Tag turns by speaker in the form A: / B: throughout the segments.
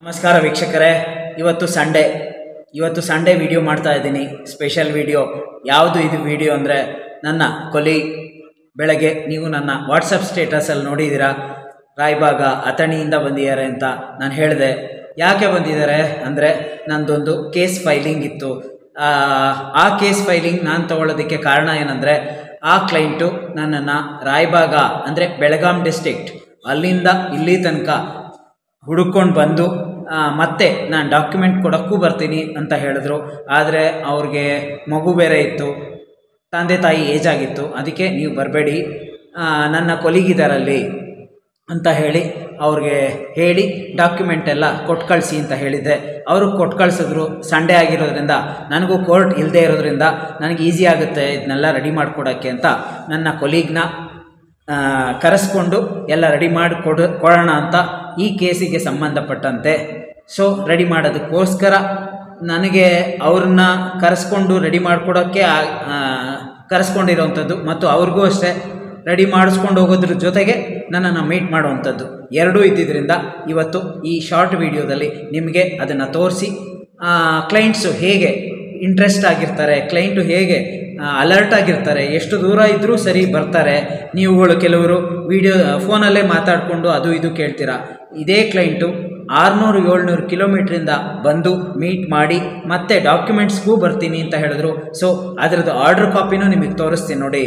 A: ನಮಸ್ಕಾರ ವೀಕ್ಷಕರೇ ಇವತ್ತು ಸಂಡೇ ಇವತ್ತು ಸಂಡೇ ವಿಡಿಯೋ ಮಾಡ್ತಾ ಇದ್ದೀನಿ ಸ್ಪೆಷಲ್ ವಿಡಿಯೋ ಯಾವುದು ಇದು ವಿಡಿಯೋ ಅಂದರೆ ನನ್ನ ಕೊಲಿ ಬೆಳಗ್ಗೆ ನೀವು ನನ್ನ ವಾಟ್ಸಪ್ ಸ್ಟೇಟಸಲ್ಲಿ ನೋಡಿದ್ದೀರಾ ರಾಯಬಾಗ ಅಥಣಿಯಿಂದ ಬಂದಿದ್ದಾರೆ ಅಂತ ನಾನು ಹೇಳಿದೆ ಯಾಕೆ ಬಂದಿದ್ದಾರೆ ಅಂದರೆ ನಂದೊಂದು ಕೇಸ್ ಫೈಲಿಂಗ್ ಇತ್ತು ಆ, ಆ ಕೇಸ್ ಫೈಲಿಂಗ್ ನಾನು ತಗೊಳ್ಳೋದಕ್ಕೆ ಕಾರಣ ಏನಂದರೆ ಆ ಕ್ಲೈಂಟು ನನ್ನನ್ನು ರಾಯಬಾಗ ಅಂದರೆ ಬೆಳಗಾಂ ಡಿಸ್ಟ್ರಿಕ್ಟ್ ಅಲ್ಲಿಂದ ಇಲ್ಲಿ ತನಕ ಹುಡುಕೊಂಡು ಬಂದು ಆ, ಮತ್ತೆ ನಾನು ಡಾಕ್ಯುಮೆಂಟ್ ಕೊಡೋಕ್ಕೂ ಬರ್ತೀನಿ ಅಂತ ಹೇಳಿದ್ರು ಆದರೆ ಅವ್ರಿಗೆ ಮಗು ಬೇರೆ ಇತ್ತು ತಂದೆ ತಾಯಿ ಏಜ್ ಆಗಿತ್ತು ಅದಕ್ಕೆ ನೀವು ಬರಬೇಡಿ ನನ್ನ ಕೊಲಿಗಿದಾರಲ್ಲಿ ಅಂತ ಹೇಳಿ ಅವ್ರಿಗೆ ಹೇಳಿ ಡಾಕ್ಯುಮೆಂಟ್ ಎಲ್ಲ ಕೊಟ್ಟು ಕಳಿಸಿ ಅಂತ ಹೇಳಿದ್ದೆ ಅವರು ಕೊಟ್ಟು ಕಳಿಸಿದ್ರು ಸಂಡೇ ಆಗಿರೋದ್ರಿಂದ ನನಗೂ ಕೋರ್ಟ್ ಇಲ್ಲದೆ ಇರೋದ್ರಿಂದ ನನಗೆ ಈಸಿ ಆಗುತ್ತೆ ಇದನ್ನೆಲ್ಲ ರೆಡಿ ಮಾಡಿಕೊಡೋಕ್ಕೆ ಅಂತ ನನ್ನ ಕೊಲೀಗ್ನ ಆ, ಕರೆಸ್ಕೊಂಡು ಎಲ್ಲ ರೆಡಿ ಮಾಡಿ ಕೊಡು ಕೊಡೋಣ ಅಂತ ಈ ಕೇಸಿಗೆ ಸಂಬಂಧಪಟ್ಟಂತೆ ಸೊ ರೆಡಿ ಮಾಡೋದಕ್ಕೋಸ್ಕರ ನನಗೆ ಅವ್ರನ್ನ ಕರೆಸ್ಕೊಂಡು ರೆಡಿ ಮಾಡಿಕೊಡೋಕ್ಕೆ ಕರೆಸ್ಕೊಂಡಿರೋವಂಥದ್ದು ಮತ್ತು ಅವ್ರಿಗೂ ಅಷ್ಟೇ ರೆಡಿ ಮಾಡಿಸ್ಕೊಂಡು ಹೋಗೋದ್ರ ಜೊತೆಗೆ ನನ್ನನ್ನು ಮೀಟ್ ಮಾಡುವಂಥದ್ದು ಎರಡೂ ಇದ್ದಿದ್ದರಿಂದ ಇವತ್ತು ಈ ಶಾರ್ಟ್ ವಿಡಿಯೋದಲ್ಲಿ ನಿಮಗೆ ಅದನ್ನು ತೋರಿಸಿ ಕ್ಲೈಂಟ್ಸು ಹೇಗೆ ಇಂಟ್ರೆಸ್ಟ್ ಆಗಿರ್ತಾರೆ ಕ್ಲೈಂಟು ಹೇಗೆ ಅಲರ್ಟ್ ಆಗಿರ್ತಾರೆ ಎಷ್ಟು ದೂರ ಇದ್ದರೂ ಸರಿ ಬರ್ತಾರೆ ನೀವುಗಳು ಕೆಲವರು ವಿಡಿಯೋ ಫೋನಲ್ಲೇ ಮಾತಾಡಿಕೊಂಡು ಅದು ಇದು ಕೇಳ್ತೀರಾ ಇದೇ ಕ್ಲೈಂಟು ಆರುನೂರು ಏಳ್ನೂರು ಕಿಲೋಮೀಟ್ರಿಂದ ಬಂದು ಮೀಟ್ ಮಾಡಿ ಮತ್ತೆ ಡಾಕ್ಯುಮೆಂಟ್ಸ್ಗೂ ಬರ್ತೀನಿ ಅಂತ ಹೇಳಿದ್ರು ಸೊ ಅದರದ್ದು ಆರ್ಡ್ರ್ ಕಾಪಿನೂ ನಿಮಗೆ ತೋರಿಸ್ತೀನಿ ನೋಡಿ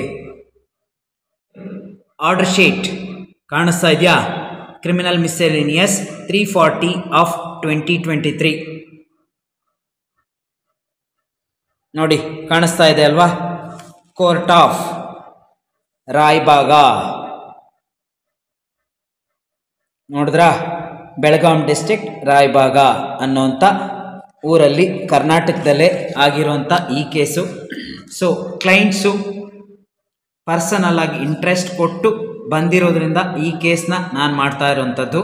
A: ಆರ್ಡರ್ ಶೀಟ್ ಕಾಣಿಸ್ತಾ ಇದೆಯಾ criminal miscellaneous three forty of twenty twenty three ನೋಡಿ ಕಾಣಿಸ್ತಾ ಇದೆ ಅಲ್ವಾ ಕೋರ್ಟ್ ಆಫ್ ರಾಯಬಾಗ ನೋಡಿದ್ರಾ ಬೆಳಗಾಂ ಡಿಸ್ಟ್ರಿಕ್ಟ್ ರಾಯಬಾಗ ಅನ್ನೋಂಥ ಊರಲ್ಲಿ ಕರ್ನಾಟಕದಲ್ಲೇ ಆಗಿರುವಂಥ ಈ ಕೇಸು ಸೊ ಕ್ಲೈಂಟ್ಸು ಪರ್ಸನಲ್ ಆಗಿ ಇಂಟ್ರೆಸ್ಟ್ ಕೊಟ್ಟು ಬಂದಿರೋದ್ರಿಂದ ಈ ಕೇಸ್ನ ನಾನು ಮಾಡ್ತಾ ಇರೋವಂಥದ್ದು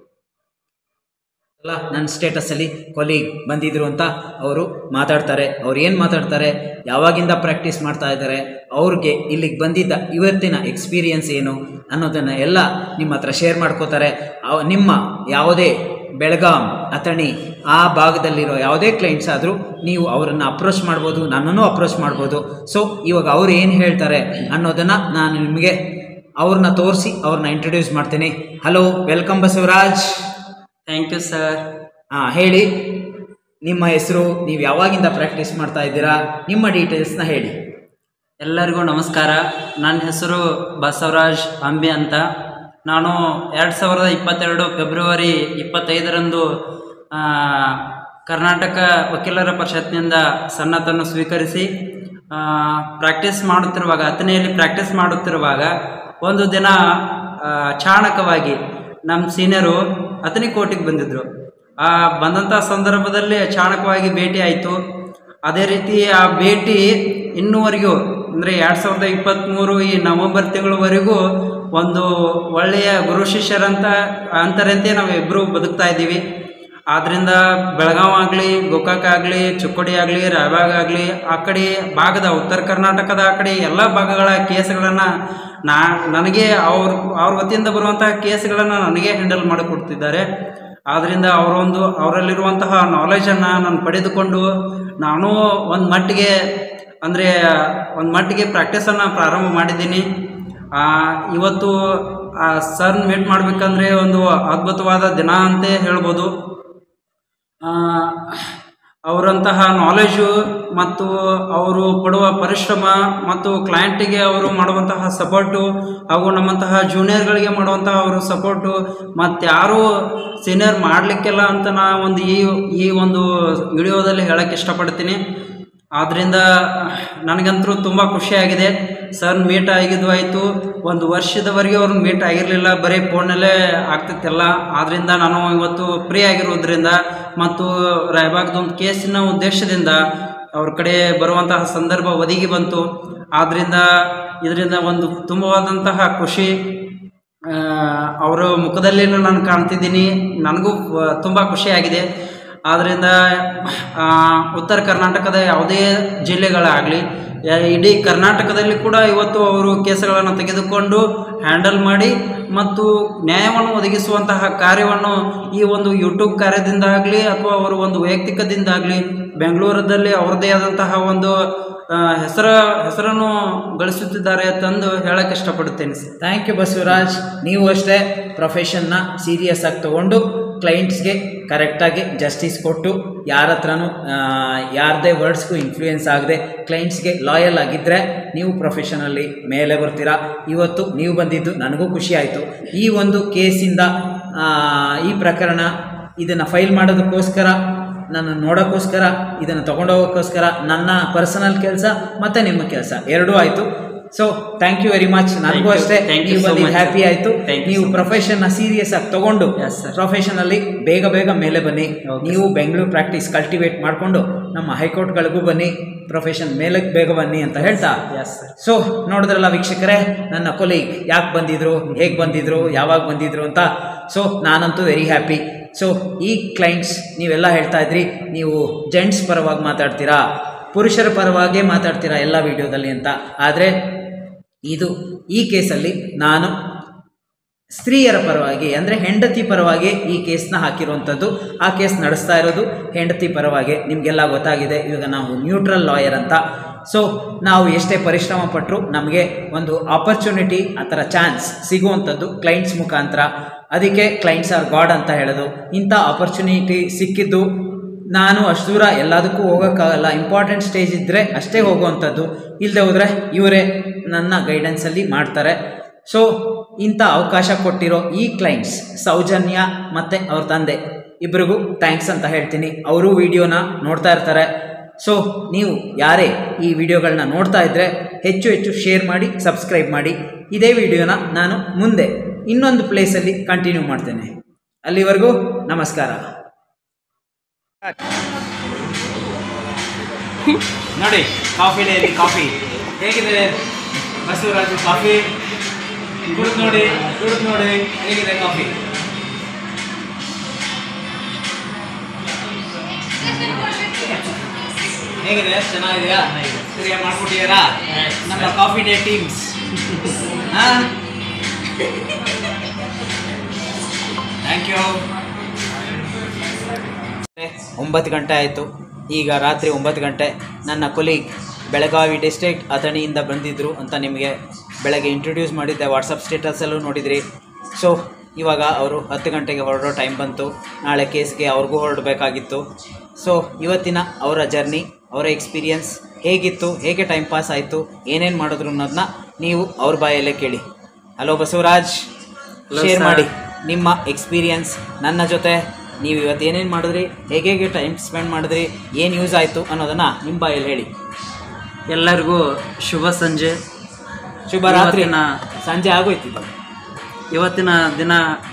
A: ಅಲ್ಲ ನನ್ನ ಸ್ಟೇಟಸಲ್ಲಿ ಕೊಲೀಗ್ ಬಂದಿದ್ರು ಅಂತ ಅವರು ಮಾತಾಡ್ತಾರೆ ಅವ್ರು ಏನು ಮಾತಾಡ್ತಾರೆ ಯಾವಾಗಿಂದ ಪ್ರಾಕ್ಟೀಸ್ ಮಾಡ್ತಾ ಇದ್ದಾರೆ ಅವ್ರಿಗೆ ಇಲ್ಲಿಗೆ ಬಂದಿದ್ದ ಇವತ್ತಿನ ಎಕ್ಸ್ಪೀರಿಯನ್ಸ್ ಏನು ಅನ್ನೋದನ್ನು ಎಲ್ಲ ನಿಮ್ಮ ಹತ್ರ ಶೇರ್ ಮಾಡ್ಕೋತಾರೆ ಅವ್ ನಿಮ್ಮ ಯಾವುದೇ ಬೆಳಗಾಂ ಅಥಣಿ ಆ ಭಾಗದಲ್ಲಿರೋ ಯಾವುದೇ ಕ್ಲೈಂಟ್ಸ್ ಆದರೂ ನೀವು ಅವರನ್ನು ಅಪ್ರೋಚ್ ಮಾಡ್ಬೋದು ನನ್ನನ್ನು ಅಪ್ರೋಚ್ ಮಾಡ್ಬೋದು ಸೊ ಇವಾಗ ಅವ್ರು ಏನು ಹೇಳ್ತಾರೆ ಅನ್ನೋದನ್ನು ನಾನು ನಿಮಗೆ ಅವ್ರನ್ನ ತೋರಿಸಿ ಅವ್ರನ್ನ ಇಂಟ್ರೊಡ್ಯೂಸ್ ಮಾಡ್ತೀನಿ hello welcome Basavaraj
B: thank you sir
A: ಹಾಂ ಹೇಳಿ ನಿಮ್ಮ ಹೆಸರು ನೀವು ಯಾವಾಗಿಂದ ಪ್ರಾಕ್ಟೀಸ್ ಮಾಡ್ತಾ ಇದ್ದೀರಾ ನಿಮ್ಮ ಡೀಟೇಲ್ಸ್ನ ಹೇಳಿ
B: ಎಲ್ಲರಿಗೂ ನಮಸ್ಕಾರ ನನ್ನ ಹೆಸರು ಬಸವರಾಜ್ ಅಂಬಿ ಅಂತ ನಾನು ಎರಡು ಸಾವಿರದ ಇಪ್ಪತ್ತೆರಡು ಫೆಬ್ರವರಿ ಇಪ್ಪತ್ತೈದರಂದು ಆ, ಕರ್ನಾಟಕ ವಕೀಲರ ಪರಿಷತ್ನಿಂದ ಸನ್ನತನ್ನು ಸ್ವೀಕರಿಸಿ ಪ್ರಾಕ್ಟೀಸ್ ಮಾಡುತ್ತಿರುವಾಗ ಹತ್ತನೆಯಲ್ಲಿ ಪ್ರಾಕ್ಟೀಸ್ ಮಾಡುತ್ತಿರುವಾಗ ಒಂದು ದಿನ ಆ, ಚಾಣಕವಾಗಿ ನಮ್ಮ ಸೀನಿಯರು ಹತ್ತನೇ ಕೋಟಿಗೆ ಬಂದಿದ್ದರು ಆ ಬಂದಂಥ ಸಂದರ್ಭದಲ್ಲಿ ಚಾಣಕವಾಗಿ ಭೇಟಿ ಆಯಿತು ಅದೇ ರೀತಿ ಆ ಭೇಟಿ ಇನ್ನೂವರೆಗೂ ಅಂದರೆ ಎರಡು ಸಾವಿರದ ಇಪ್ಪತ್ತ್ಮೂರು ಈ ನವೆಂಬರ್ ತಿಂಗಳವರೆಗೂ ಒಂದು ಒಳ್ಳೆಯ ಗುರು ಶಿಷ್ಯರಂತ ಅಂತರಂತೆ ನಾವು ಇಬ್ಬರು ಬದುಕ್ತಾ ಇದ್ದೀವಿ ಆದ್ದರಿಂದ ಬೆಳಗಾವ್ ಆಗಲಿ ಗೋಕಾಕ್ ಆಗಲಿ ಚಿಕ್ಕೋಡಿ ಆಗಲಿ ರಾಯಬಾಗ್ ಆಗಲಿ ಆ ಕಡೆ ಭಾಗದ ಉತ್ತರ ಕರ್ನಾಟಕದ ಆ ಕಡೆ ಎಲ್ಲ ಭಾಗಗಳ ಕೇಸ್ಗಳನ್ನು ನಾ ನನಗೆ ಅವ್ರ ಅವ್ರ ವತಿಯಿಂದ ಬರುವಂತಹ ಕೇಸ್ಗಳನ್ನು ನನಗೆ ಹ್ಯಾಂಡಲ್ ಮಾಡಿಕೊಡ್ತಿದ್ದಾರೆ ಆದ್ದರಿಂದ ಅವರೊಂದು ಅವರಲ್ಲಿರುವಂತಹ ನಾಲೆಜನ್ನು ನಾನು ಪಡೆದುಕೊಂಡು ನಾನು ಒಂದು ಮಟ್ಟಿಗೆ ಅಂದರೆ ಒಂದು ಮಟ್ಟಿಗೆ ಪ್ರಾಕ್ಟೀಸನ್ನು ಪ್ರಾರಂಭ ಮಾಡಿದ್ದೀನಿ ಆ, ಇವತ್ತು ಆ ಸರ್ ಮೀಟ್ ಮಾಡಬೇಕಂದ್ರೆ ಒಂದು ಅದ್ಭುತವಾದ ದಿನ ಅಂತೇ ಹೇಳ್ಬೋದು ಆ, ಅವರಂತಹ ನಾಲೆಜು ಮತ್ತು ಅವರು ಪಡುವ ಪರಿಶ್ರಮ ಮತ್ತು ಕ್ಲೈಂಟಿಗೆ ಅವರು ಮಾಡುವಂತಹ ಸಪೋರ್ಟು ಹಾಗೂ ನಮ್ಮಂತಹ ಜೂನಿಯರ್ಗಳಿಗೆ ಮಾಡುವಂತಹ ಅವರು ಸಪೋರ್ಟು ಮತ್ತು ಯಾರೂ ಸೀನಿಯರ್ ಮಾಡಲಿಕ್ಕಿಲ್ಲ ಅಂತ ನಾ ಒಂದು ಈ ಈ ಒಂದು ವಿಡಿಯೋದಲ್ಲಿ ಹೇಳಕ್ಕೆ ಇಷ್ಟಪಡ್ತೀನಿ ಆದ್ದರಿಂದ ನನಗಂತೂ ತುಂಬ ಖುಷಿಯಾಗಿದೆ ಸರ್ ಮೀಟ್ ಆಗಿದ್ದು ಆಯಿತು ಒಂದು ವರ್ಷದವರೆಗೆ ಅವ್ರು ಮೀಟ್ ಆಗಿರಲಿಲ್ಲ ಬರೀ ಫೋನಲ್ಲೇ ಆಗ್ತಿತ್ತೆಲ್ಲ ಆದ್ದರಿಂದ ನಾನು ಇವತ್ತು ಫ್ರೀ ಆಗಿರೋದ್ರಿಂದ ಮತ್ತು ರಾಯಬಾಗ್ದೊಂದು ಕೇಸಿನ ಉದ್ದೇಶದಿಂದ ಅವ್ರ ಕಡೆ ಬರುವಂತಹ ಸಂದರ್ಭ ಒದಗಿ ಬಂತು ಆದ್ದರಿಂದ ಇದರಿಂದ ಒಂದು ತುಂಬವಾದಂತಹ ಖುಷಿ ಅವರ ಮುಖದಲ್ಲಿ ನಾನು ಕಾಣ್ತಿದ್ದೀನಿ ನನಗೂ ತುಂಬ ಖುಷಿಯಾಗಿದೆ ಆದ್ದರಿಂದ ಆ, ಉತ್ತರ ಕರ್ನಾಟಕದ ಯಾವುದೇ ಜಿಲ್ಲೆಗಳಾಗಲಿ ಇಡೀ ಕರ್ನಾಟಕದಲ್ಲಿ ಕೂಡ ಇವತ್ತು ಅವರು ಕೇಸುಗಳನ್ನು ತೆಗೆದುಕೊಂಡು ಹ್ಯಾಂಡಲ್ ಮಾಡಿ ಮತ್ತು ನ್ಯಾಯವನ್ನು ಒದಗಿಸುವಂತಹ ಕಾರ್ಯವನ್ನು ಈ ಒಂದು ಯೂಟ್ಯೂಬ್ ಕಾರ್ಯದಿಂದ ಆಗಲಿ ಅಥವಾ ಅವರು ಒಂದು ವೈಯಕ್ತಿಕದಿಂದಾಗಲಿ ಬೆಂಗಳೂರದಲ್ಲಿ ಅವ್ರದ್ದೇ ಆದಂತಹ ಒಂದು ಆ, ಹೆಸರ ಹೆಸರನ್ನು ಗಳಿಸುತ್ತಿದ್ದಾರೆ ಅಂತಂದು ಹೇಳಕ್ಕೆ ಇಷ್ಟಪಡುತ್ತೇನೆ ಸರ್
A: ಥ್ಯಾಂಕ್ ಯು ಬಸವರಾಜ್ ನೀವು ಅಷ್ಟೇ ಪ್ರೊಫೆಷನ್ನ ಸೀರಿಯಸ್ ಆಗಿ ತಗೊಂಡು ಕ್ಲೈಂಟ್ಸ್ಗೆ ಕರೆಕ್ಟಾಗಿ ಜಸ್ಟಿಸ್ ಕೊಟ್ಟು ಯಾರ ಹತ್ರನೂ ಯಾರದೇ ವರ್ಡ್ಸ್ಗೂ ಇನ್ಫ್ಲೂಯೆನ್ಸ್ ಆಗದೆ ಕ್ಲೈಂಟ್ಸ್ಗೆ ಲಾಯಲ್ ಆಗಿದ್ದರೆ ನೀವು ಪ್ರೊಫೆಷನಲ್ಲಿ ಮೇಲೆ ಬರ್ತೀರಾ ಇವತ್ತು ನೀವು ಬಂದಿದ್ದು ನನಗೂ ಖುಷಿ ಆಯಿತು ಈ ಒಂದು ಕೇಸಿಂದ ಆ, ಈ ಪ್ರಕರಣ ಇದನ್ನು ಫೈಲ್ ಮಾಡೋದಕ್ಕೋಸ್ಕರ ನಾನು ನೋಡೋಕ್ಕೋಸ್ಕರ ಇದನ್ನು ತೊಗೊಂಡೋಗೋಕ್ಕೋಸ್ಕರ ನನ್ನ ಪರ್ಸನಲ್ ಕೆಲಸ ಮತ್ತು ನಿಮ್ಮ ಕೆಲಸ ಎರಡೂ ಆಯಿತು so thank you very much ನನಗೂ
B: you.
A: ಅಷ್ಟೇ
B: Thank you
A: ನೀವು
B: so
A: ಬಂದಿದ್ದು
B: much,
A: ಹ್ಯಾಪಿ
B: sir.
A: ಆಯಿತು
B: Thank you
A: ನೀವು
B: so much.
A: ಪ್ರೊಫೆಷನ್ನ ಸೀರಿಯಸ್ ಆಗಿ ತಗೊಂಡು
B: Yes, sir.
A: ಪ್ರೊಫೆಷನಲ್ಲಿ ಬೇಗ ಬೇಗ ಮೇಲೆ ಬನ್ನಿ
B: Okay,
A: ನೀವು ಬೆಂಗಳೂರು ಪ್ರಾಕ್ಟೀಸ್ ಕಲ್ಟಿವೇಟ್ ಮಾಡಿಕೊಂಡು ನಮ್ಮ ಹೈಕೋರ್ಟ್ಗಳಿಗೂ ಬನ್ನಿ ಪ್ರೊಫೆಷನ್ ಮೇಲೆ ಬೇಗ ಬನ್ನಿ ಅಂತ ಹೇಳ್ತಾ
B: ಎಸ್ ಸರ್
A: ಸೊ ನೋಡಿದ್ರಲ್ಲ ವೀಕ್ಷಕರೇ ನನ್ನ ಕೊಲೀಗ್ ಯಾಕೆ ಬಂದಿದ್ರು ಹೇಗೆ ಬಂದಿದ್ರು ಯಾವಾಗ ಬಂದಿದ್ರು ಅಂತ ಸೊ ನಾನಂತೂ ವೆರಿ ಹ್ಯಾಪಿ ಸೊ ಈ ಕ್ಲೈಂಟ್ಸ್ ನೀವೆಲ್ಲ ಹೇಳ್ತಾ ಇದ್ರಿ ನೀವು ಜೆಂಟ್ಸ್ ಪರವಾಗಿ ಮಾತಾಡ್ತೀರಾ ಪುರುಷರ ಪರವಾಗೇ ಮಾತಾಡ್ತೀರಾ ಎಲ್ಲ ವಿಡಿಯೋದಲ್ಲಿ ಅಂತ ಆದರೆ ಇದು ಈ ಕೇಸಲ್ಲಿ ನಾನು ಸ್ತ್ರೀಯರ ಪರವಾಗಿ ಅಂದರೆ ಹೆಂಡತಿ ಪರವಾಗಿ ಈ ಕೇಸ್ನ ಹಾಕಿರುವಂಥದ್ದು ಆ ಕೇಸ್ ನಡೆಸ್ತಾ ಇರೋದು ಹೆಂಡತಿ ಪರವಾಗಿ ನಿಮಗೆಲ್ಲ ಗೊತ್ತಾಗಿದೆ ಇವಾಗ ನಾವು ನ್ಯೂಟ್ರಲ್ ಲಾಯರ್ ಅಂತ ಸೊ ನಾವು ಎಷ್ಟೇ ಪರಿಶ್ರಮ ಪಟ್ಟರು ನಮಗೆ ಒಂದು ಆಪರ್ಚುನಿಟಿ ಆ ಥರ ಚಾನ್ಸ್ ಸಿಗುವಂಥದ್ದು ಕ್ಲೈಂಟ್ಸ್ ಮುಖಾಂತರ ಅದಕ್ಕೆ ಕ್ಲೈಂಟ್ಸ್ ಆರ್ ಗಾಡ್ ಅಂತ ಹೇಳೋದು ಇಂಥ ಆಪರ್ಚುನಿಟಿ ಸಿಕ್ಕಿದ್ದು ನಾನು ಅಷ್ಟು ದೂರ ಎಲ್ಲದಕ್ಕೂ ಹೋಗೋಕ್ಕಾಗಲ್ಲ ಇಂಪಾರ್ಟೆಂಟ್ ಸ್ಟೇಜ್ ಇದ್ದರೆ ಅಷ್ಟೇ ಹೋಗುವಂಥದ್ದು ಇಲ್ಲದೆ ಹೋದರೆ ಇವರೇ ನನ್ನ ಗೈಡೆನ್ಸಲ್ಲಿ ಮಾಡ್ತಾರೆ ಸೊ ಇಂಥ ಅವಕಾಶ ಕೊಟ್ಟಿರೋ ಈ ಕ್ಲೈಂಟ್ಸ್ ಸೌಜನ್ಯ ಮತ್ತು ಅವ್ರ ತಂದೆ ಇಬ್ಬರಿಗೂ ಥ್ಯಾಂಕ್ಸ್ ಅಂತ ಹೇಳ್ತೀನಿ ಅವರು ವಿಡಿಯೋನ ನೋಡ್ತಾ ಇರ್ತಾರೆ ಸೊ ನೀವು ಯಾರೇ ಈ ವಿಡಿಯೋಗಳನ್ನ ನೋಡ್ತಾ ಇದ್ದರೆ ಹೆಚ್ಚು ಹೆಚ್ಚು ಶೇರ್ ಮಾಡಿ ಸಬ್ಸ್ಕ್ರೈಬ್ ಮಾಡಿ ಇದೇ ವಿಡಿಯೋನ ನಾನು ಮುಂದೆ ಇನ್ನೊಂದು ಪ್ಲೇಸಲ್ಲಿ ಕಂಟಿನ್ಯೂ ಮಾಡ್ತೇನೆ ಅಲ್ಲಿವರೆಗೂ ನಮಸ್ಕಾರ ನೋಡಿ ಕಾಫಿ ಡೈಲಿ ಕಾಫಿ ಹೇಗಿದೆ ಬಸವರಾಜು ಕಾಫಿ ಕುಡಿದು ನೋಡಿ ಕುಡಿದು ನೋಡಿ ಹೇಗಿದೆ ಕಾಫಿ ಹೇಗಿದೆ ಚೆನ್ನಾಗಿದೆಯಾ ಸರಿಯಾಗಿ ಮಾಡ್ಕೊಟ್ಟಿದ್ದೀರಾ ನಮ್ಮ ಕಾಫಿ ಡೇ ಟೀಮ್ಸ್ ಹಾಂ ಥ್ಯಾಂಕ್ ಯು ಒಂಬತ್ತು ಗಂಟೆ ಆಯಿತು ಈಗ ರಾತ್ರಿ ಒಂಬತ್ತು ಗಂಟೆ ನನ್ನ ಕೊಲೀಗ್ ಬೆಳಗಾವಿ ಡಿಸ್ಟ್ರಿಕ್ಟ್ ಅಥಣಿಯಿಂದ ಬಂದಿದ್ದರು ಅಂತ ನಿಮಗೆ ಬೆಳಗ್ಗೆ ಇಂಟ್ರೊಡ್ಯೂಸ್ ಮಾಡಿದ್ದೆ ವಾಟ್ಸಪ್ ಸ್ಟೇಟಸಲ್ಲೂ ನೋಡಿದ್ರಿ ಸೊ ಇವಾಗ ಅವರು ಹತ್ತು ಗಂಟೆಗೆ ಹೊರಡೋ ಟೈಮ್ ಬಂತು ನಾಳೆ ಕೇಸ್ಗೆ ಅವ್ರಿಗೂ ಹೊರಡಬೇಕಾಗಿತ್ತು ಸೊ ಇವತ್ತಿನ ಅವರ ಜರ್ನಿ ಅವರ ಎಕ್ಸ್ಪೀರಿಯನ್ಸ್ ಹೇಗಿತ್ತು ಹೇಗೆ ಟೈಮ್ ಪಾಸ್ ಆಯಿತು ಏನೇನು ಮಾಡಿದ್ರು ಅನ್ನೋದನ್ನ ನೀವು ಅವ್ರ ಬಾಯಲ್ಲೇ ಕೇಳಿ hello Basavaraj
B: Hello,
A: share
B: sir.
A: ಮಾಡಿ ನಿಮ್ಮ ಎಕ್ಸ್ಪೀರಿಯನ್ಸ್ ನನ್ನ ಜೊತೆ ನೀವು ಇವತ್ತು ಏನೇನು ಮಾಡಿದ್ರಿ ಹೇಗೆ ಹೇಗೆ ಟೈಮ್ ಸ್ಪೆಂಡ್ ಮಾಡಿದ್ರಿ ಏನು ಯೂಸ್ ಆಯಿತು ಅನ್ನೋದನ್ನು ನಿಮ್ಮ ಬಾಯಲ್ಲಿ ಹೇಳಿ
B: ಎಲ್ಲರಿಗೂ ಶುಭ ಸಂಜೆ
A: ಶುಭರಾತ್ರಿ
B: ಇವತ್ತಿನ-
A: ಸಂಜೆ ಆಗೋಯ್ತಿತ್ತು
B: ಇವತ್ತಿನ ದಿನ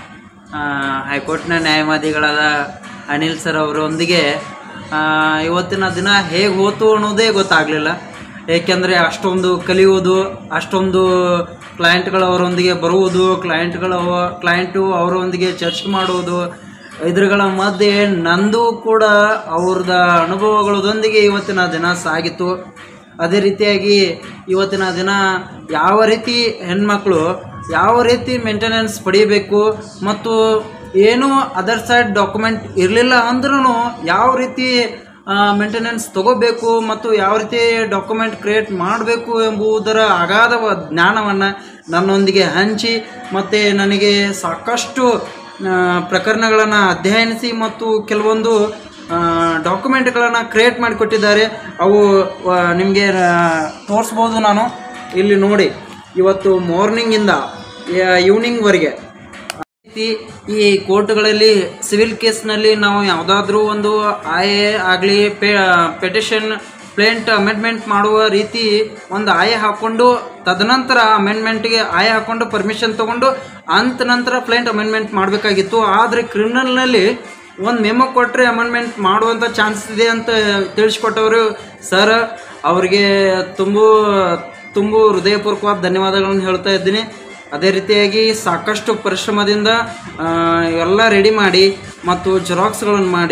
B: ಆ, ಹೈಕೋರ್ಟ್ನ ನ್ಯಾಯವಾದಿಗಳಾದ ಅನಿಲ್ ಸರ್ ಅವರೊಂದಿಗೆ ಆ, ಇವತ್ತಿನ ದಿನ ಹೇಗೆ ಹೋತು ಅನ್ನೋದೇ ಗೊತ್ತಾಗಲಿಲ್ಲ ಏಕೆಂದರೆ ಅಷ್ಟೊಂದು ಕಲಿಯುವುದು ಅಷ್ಟೊಂದು ಕ್ಲೈಂಟ್ಗಳವರೊಂದಿಗೆ ಬರುವುದು ಕ್ಲೈಂಟ್ಗಳ ಕ್ಲೈಂಟು ಅವರೊಂದಿಗೆ ಚರ್ಚೆ ಮಾಡುವುದು ಇದ್ರಗಳ ಮಧ್ಯೆ ನಂದು ಕೂಡ ಅವ್ರದ ಅನುಭವಗಳದೊಂದಿಗೆ ಇವತ್ತಿನ ದಿನ ಸಾಗಿತ್ತು ಅದೇ ರೀತಿಯಾಗಿ ಇವತ್ತಿನ ದಿನ ಯಾವ ರೀತಿ ಹೆಣ್ಮಕ್ಳು ಯಾವ ರೀತಿ ಮೇಂಟೆನೆನ್ಸ್ ಪಡಿಬೇಕು ಮತ್ತು ಏನೂ ಅದರ್ ಸೈಡ್ ಡಾಕ್ಯುಮೆಂಟ್ ಇರಲಿಲ್ಲ ಅಂದ್ರೂ ಯಾವ ರೀತಿ ಮೇಂಟೆನೆನ್ಸ್ ತಗೋಬೇಕು ಮತ್ತು ಯಾವ ರೀತಿ ಡಾಕ್ಯುಮೆಂಟ್ ಕ್ರಿಯೇಟ್ ಮಾಡಬೇಕು ಎಂಬುದರ ಅಗಾಧ ಜ್ಞಾನವನ್ನು ನನ್ನೊಂದಿಗೆ ಹಂಚಿ ಮತ್ತು ನನಗೆ ಸಾಕಷ್ಟು ಪ್ರಕರಣಗಳನ್ನು ಅಧ್ಯಯನಿಸಿ ಮತ್ತು ಕೆಲವೊಂದು ಡಾಕ್ಯುಮೆಂಟ್ಗಳನ್ನು ಕ್ರಿಯೇಟ್ ಮಾಡಿಕೊಟ್ಟಿದ್ದಾರೆ ಅವು ನಿಮಗೆ ತೋರಿಸ್ಬೋದು ನಾನು ಇಲ್ಲಿ ನೋಡಿ ಇವತ್ತು ಮಾರ್ನಿಂಗಿಂದ ಈವ್ನಿಂಗ್ವರೆಗೆ ರೀತಿ ಈ ಕೋರ್ಟ್ಗಳಲ್ಲಿ ಸಿವಿಲ್ ಕೇಸ್ನಲ್ಲಿ ನಾವು ಯಾವುದಾದ್ರೂ ಒಂದು ಆಯ ಆಗಲಿ ಪೆ ಪೆಟಿಷನ್ ಪ್ಲೇಂಟ್ ಅಮೆಂಡ್ಮೆಂಟ್ ಮಾಡುವ ರೀತಿ ಒಂದು ಆಯ ಹಾಕ್ಕೊಂಡು ತದನಂತರ ಅಮೆಂಡ್ಮೆಂಟ್ಗೆ ಆಯ ಹಾಕ್ಕೊಂಡು ಪರ್ಮಿಷನ್ ತೊಗೊಂಡು ಅಂತ ನಂತರ ಪ್ಲೇಂಟ್ ಅಮೆಂಡ್ಮೆಂಟ್ ಮಾಡಬೇಕಾಗಿತ್ತು ಆದರೆ ಕ್ರಿಮಿನಲ್ನಲ್ಲಿ ಒಂದು ಮೆಮೊ ಕೊಟ್ಟರೆ ಅಮೆಂಡ್ಮೆಂಟ್ ಮಾಡುವಂಥ ಚಾನ್ಸ್ ಇದೆ ಅಂತ ತಿಳಿಸ್ಕೊಟ್ಟವರು ಸರ್ ಅವರಿಗೆ ತುಂಬ ತುಂಬ ಹೃದಯಪೂರ್ವಕವಾದ ಧನ್ಯವಾದಗಳನ್ನು ಹೇಳ್ತಾ ಇದ್ದೀನಿ ಅದೇ ರೀತಿಯಾಗಿ ಸಾಕಷ್ಟು ಪರಿಶ್ರಮದಿಂದ ಆ, ಎಲ್ಲ ರೆಡಿ ಮಾಡಿ ಮತ್ತು ಜೆರಾಕ್ಸ್ಗಳನ್ನು ಮಾಡಿ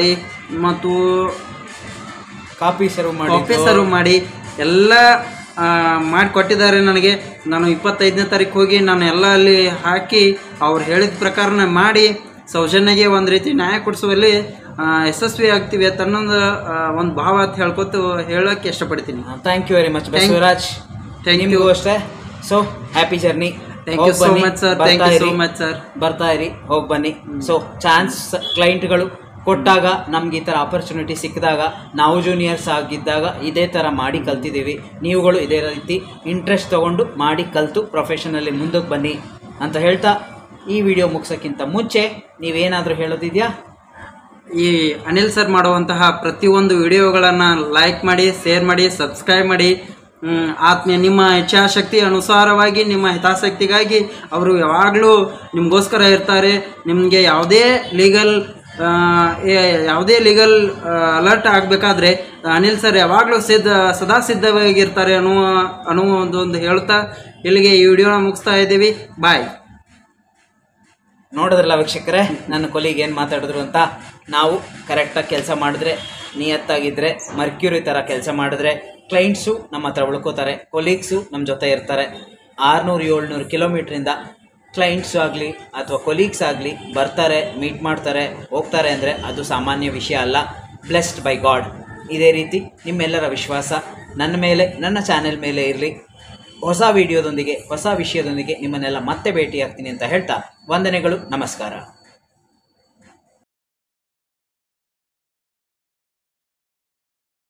B: ಮತ್ತು
A: ಕಾಫಿ ಸರ್ವ್ ಮಾಡಿ
B: ಕಾಫಿ ಸರ್ವ್ ಮಾಡಿ ಎಲ್ಲ ಮಾಡಿಕೊಟ್ಟಿದ್ದಾರೆ ನನಗೆ ನಾನು ಇಪ್ಪತ್ತೈದನೇ ತಾರೀಕು ಹೋಗಿ ನಾನು ಎಲ್ಲ ಅಲ್ಲಿ ಹಾಕಿ ಅವ್ರು ಹೇಳಿದ ಪ್ರಕಾರನೇ ಮಾಡಿ ಸೌಜನ್ಯಗೆ ಒಂದು ರೀತಿ ನ್ಯಾಯ ಕೊಡಿಸುವಲ್ಲಿ ಆ, ಯಶಸ್ವಿ ಆಗ್ತೀವಿ ಅಂತ ಅನ್ನೊಂದು ಒಂದು ಭಾವ ಅಂತ ಹೇಳ್ಕೊತು ಹೇಳೋಕ್ಕೆ ಇಷ್ಟಪಡ್ತೀನಿ
A: thank you very much Basavaraj
B: Thank you.
A: ನಿಮಗೂ ಅಷ್ಟೇ so happy journey
B: Thank you so much, sir. Thank you so much, sir.
A: ಬರ್ತಾ ಇರಿ ಹೋಗಿ ಬನ್ನಿ ಸೊ ಚಾನ್ಸ್ ಕ್ಲೈಂಟ್ಗಳು ಕೊಟ್ಟಾಗ ನಮ್ಗೆ ಈ ಥರ ಆಪರ್ಚುನಿಟಿ ಸಿಕ್ಕಿದಾಗ ನಾವು ಜೂನಿಯರ್ಸ್ ಆಗಿದ್ದಾಗ ಇದೇ ಥರ ಮಾಡಿ ಕಲ್ತಿದ್ದೀವಿ ನೀವುಗಳು ಇದೇ ರೀತಿ ಇಂಟ್ರೆಸ್ಟ್ ತೊಗೊಂಡು ಮಾಡಿ ಕಲಿತು ಪ್ರೊಫೆಷನಲ್ಲಿ ಮುಂದಕ್ಕೆ ಬನ್ನಿ ಅಂತ ಹೇಳ್ತಾ ಈ ವಿಡಿಯೋ ಮುಗಿಸೋಕ್ಕಿಂತ ಮುಂಚೆ ನೀವೇನಾದರೂ ಹೇಳೋದಿದೆಯಾ
B: ಈ ಅನಿಲ್ ಸರ್ ಮಾಡುವಂತಹ ಪ್ರತಿಯೊಂದು ವಿಡಿಯೋಗಳನ್ನು ಲೈಕ್ ಮಾಡಿ ಶೇರ್ ಮಾಡಿ ಸಬ್ಸ್ಕ್ರೈಬ್ ಮಾಡಿ ಹ್ಮ್, ಆತ್ಮೀಯ ನಿಮ್ಮ ಇಚ್ಛಾಶಕ್ತಿ ಅನುಸಾರವಾಗಿ ನಿಮ್ಮ ಹಿತಾಸಕ್ತಿಗಾಗಿ ಅವರು ಯಾವಾಗಲೂ ನಿಮಗೋಸ್ಕರ ಇರ್ತಾರೆ ನಿಮಗೆ ಯಾವುದೇ ಲೀಗಲ್ ಯಾವುದೇ ಲೀಗಲ್ ಅಲರ್ಟ್ ಆಗಬೇಕಾದ್ರೆ ಅನಿಲ್ ಸರ್ ಯಾವಾಗಲೂ ಸಿದ್ಧ ಸದಾ ಸಿದ್ಧವಾಗಿರ್ತಾರೆ ಅನ್ನುವ ಅನ್ನುವುದೊಂದು ಹೇಳ್ತಾ ಇಲ್ಲಿಗೆ ಈ ವಿಡಿಯೋನ ಮುಗಿಸ್ತಾ ಇದ್ದೀವಿ ಬಾಯ್
A: ನೋಡಿದ್ರಲ್ಲ ವೀಕ್ಷಕರೇ ನನ್ನ ಕೊಲಿಗೆ ಏನು ಮಾತಾಡಿದ್ರು ಅಂತ ನಾವು ಕರೆಕ್ಟಾಗಿ ಕೆಲಸ ಮಾಡಿದ್ರೆ ನಿಯತ್ತಾಗಿದ್ದರೆ ಮರ್ಕ್ಯೂರಿ ಥರ ಕೆಲಸ ಮಾಡಿದ್ರೆ ಕ್ಲೈಂಟ್ಸು ನಮ್ಮ ಹತ್ರ ಉಳ್ಕೋತಾರೆ ಕೊಲೀಗ್ಸು ನಮ್ಮ ಜೊತೆ ಇರ್ತಾರೆ ಆರುನೂರು ಏಳ್ನೂರು ಕಿಲೋಮೀಟ್ರಿಂದ ಕ್ಲೈಂಟ್ಸು ಆಗಲಿ ಅಥವಾ ಕೊಲೀಗ್ಸ್ ಆಗಲಿ ಬರ್ತಾರೆ ಮೀಟ್ ಮಾಡ್ತಾರೆ ಹೋಗ್ತಾರೆ ಅಂದರೆ ಅದು ಸಾಮಾನ್ಯ ವಿಷಯ ಅಲ್ಲ ಬ್ಲೆಸ್ಡ್ ಬೈ ಗಾಡ್ ಇದೇ ರೀತಿ ನಿಮ್ಮೆಲ್ಲರ ವಿಶ್ವಾಸ ನನ್ನ ಮೇಲೆ ನನ್ನ ಚಾನೆಲ್ ಮೇಲೆ ಇರಲಿ ಹೊಸ ವಿಡಿಯೋದೊಂದಿಗೆ ಹೊಸ ವಿಷಯದೊಂದಿಗೆ ನಿಮ್ಮನ್ನೆಲ್ಲ ಮತ್ತೆ ಭೇಟಿಯಾಗ್ತೀನಿ ಅಂತ ಹೇಳ್ತಾ ವಂದನೆಗಳು ನಮಸ್ಕಾರ